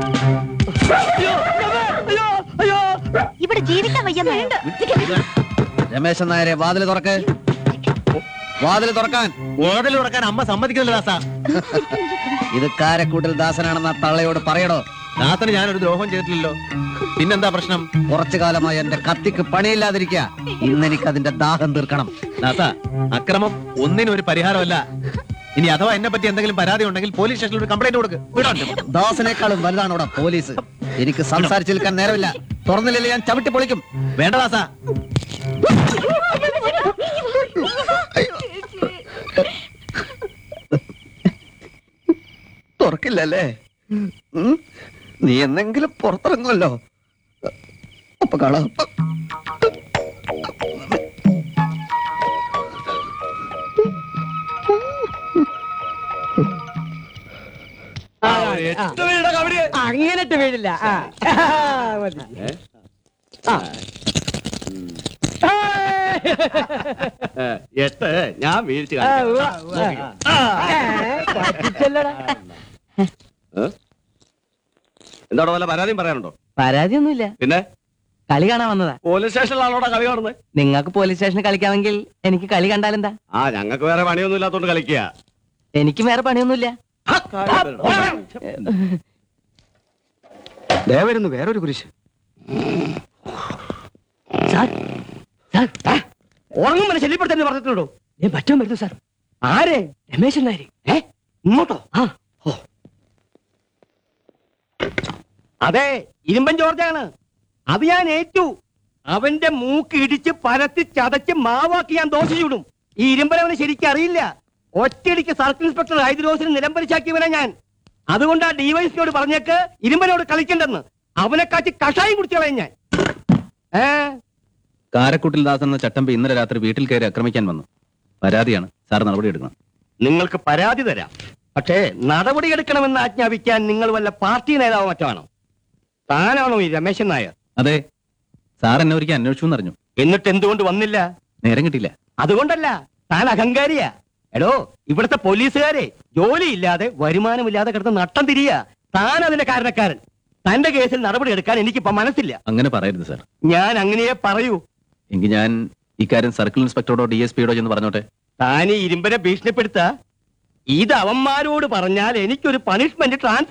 ഇവിടെ ജീവിക്കാൻ വയ്യ രമേശൻ നായരെ വാതില് തുറക്ക് വാതില് തുറക്കാൻ ഓടൽ തുറക്കാൻ അമ്മ സമ്മതിക്കുന്നില്ല ദാസ ഇത് കാരക്കൂട്ടിൽ ദാസനാണെന്ന തള്ളയോട് പറയടോ ദാസന് ഞാനൊരു ദ്രോഹം ചെയ്തിട്ടില്ലല്ലോ പിന്നെന്താ പ്രശ്നം കുറച്ചു കാലമായി എന്റെ കത്തിക്ക് പണിയില്ലാതിരിക്കുക ഇന്നെനിക്ക് അതിന്റെ ദാഹം തീർക്കണം ദാസ അക്രമം ഒന്നിനും ഒരു പരിഹാരമല്ല ഇനി അഥവാ എന്നെ പറ്റി എന്തെങ്കിലും പരാതി ഉണ്ടെങ്കിൽ പോലീസ് സ്റ്റേഷനിൽ ഒരു കംപ്ലൈന്റ് കൊടുക്ക് വിടാൻ ദാസനേക്കാളും വലുതാണ് ഇവിടെ പോലീസ് എനിക്ക് സംസാരിച്ചു നിൽക്കാൻ നേരമില്ല തുറന്നില്ലെങ്കിൽ ഞാൻ ചവിട്ടി പൊളിക്കും വേണ്ട ദാസ തുറക്കില്ലല്ലേ ഉം? നീ എന്തെങ്കിലും പുറത്തിറങ്ങുമല്ലോ അപ്പൊ കാണാം അങ്ങനെട്ട് വീഴില്ല ആ. ആ, മതി. ആ. എട്ട് ഞാൻ വീഴ്ച ആ, ഉവ്വ, ഉവ്വ. ഏ, പറ്റിച്ചല്ലോടാ. എന്താണോ വല്ല പരാതിയും പറയാനുണ്ടോ പരാതിയൊന്നുമില്ല പിന്നെ കളി കാണാൻ വന്നതാ പോലീസ് സ്റ്റേഷനിലാണോടാ കളി കാണുന്നത് നിങ്ങൾക്ക് പോലീസ് സ്റ്റേഷനിൽ കളിക്കാമെങ്കിൽ എനിക്ക് കളി കണ്ടാലെന്താ ആ ഞങ്ങൾക്ക് വേറെ പണിയൊന്നും ഇല്ലാത്തോണ്ട് കളിക്കുക എനിക്കും വേറെ പണിയൊന്നുമില്ല ദേവരുന്നു വേറൊരു കുരിശ് ഉറങ്ങുമ്പോൾ ശല്യപ്പെടുത്തന്നെ പറഞ്ഞിട്ടുണ്ടോ ഏ പറ്റാൻ വരുന്നു സാർ ആരെ രമേശൻ നായര് ഏ ഇങ്ങോട്ടോ ആ അതെ ഇരുമ്പൻ ജോർജാണ് അത് ഞാൻ ഏറ്റു അവന്റെ മൂക്ക് ഇടിച്ച് പരത്തി ചതച്ച് മാവാക്കി ഞാൻ ദോശ ചൂടും ഈ ഇരുമ്പൻ അവന് ശരിക്കും അറിയില്ല ഒറ്റയടിക്ക് സർക്കിൾ ഇൻസ്പെക്ടർ ഹൈദ്രോസിന് നിലംപരിശാക്കിയവനാ ഞാൻ അതുകൊണ്ട് ആ ഡിവൈസിനോട് പറഞ്ഞേക്ക് ഇരുമ്പനോട് കളിക്കണ്ടെന്ന് അവനെ കാച്ചി കഷായം കുടിച്ചു കളയും ഞാൻ ഏ കാരക്കുട്ടിൽ ദാസൻ എന്ന ചട്ടമ്പി ഇന്നലെ രാത്രി വീട്ടിൽ കയറി ആക്രമിക്കാൻ വന്നു പരാതിയാണ് സാർ നടപടി എടുക്കണം നിങ്ങൾക്ക് പരാതി തരാം പക്ഷേ നടപടി എടുക്കണമെന്ന് ആജ്ഞാപിക്കാൻ നിങ്ങൾ വല്ല പാർട്ടി നേതാവോ മറ്റോ ആണോ താനാണോ ഈ രമേശൻ നായർ അതെ സാർ എന്നെ ഒരിക്കൽ അന്വേഷിച്ചു എന്നറിഞ്ഞു എന്നിട്ട് എന്തുകൊണ്ട് വന്നില്ല നേരം കിട്ടിയില്ല അതുകൊണ്ടല്ല താൻ അഹങ്കാരിയാ എടോ ഇവിടുത്തെ പോലീസുകാരെ ജോലിയില്ലാതെ വരുമാനമില്ലാതെ കിടന്ന് നട്ടം തിരിയ താൻ അതിന്റെ കാരണക്കാരൻ തന്റെ കേസിൽ നടപടി എടുക്കാൻ എനിക്കിപ്പോ മനസ്സില്ല അങ്ങനെ പറയരുത് സാർ ഞാൻ അങ്ങനെയേ പറയൂ എങ്കിൽ ഞാൻ ഇക്കാര്യം സർക്കിൾ ഇൻസ്പെക്ടറോടോ ഡി എസ് പിയോടോ ചെന്ന് പറഞ്ഞോട്ടെ താൻ ഈ ഇരുമ്പനെ ഭീഷണിപ്പെടുത്ത ഇത് അവന്മാരോട് പറഞ്ഞാൽ എനിക്കൊരു പണിഷ്മെന്റ് ട്രാൻസ്ഫർ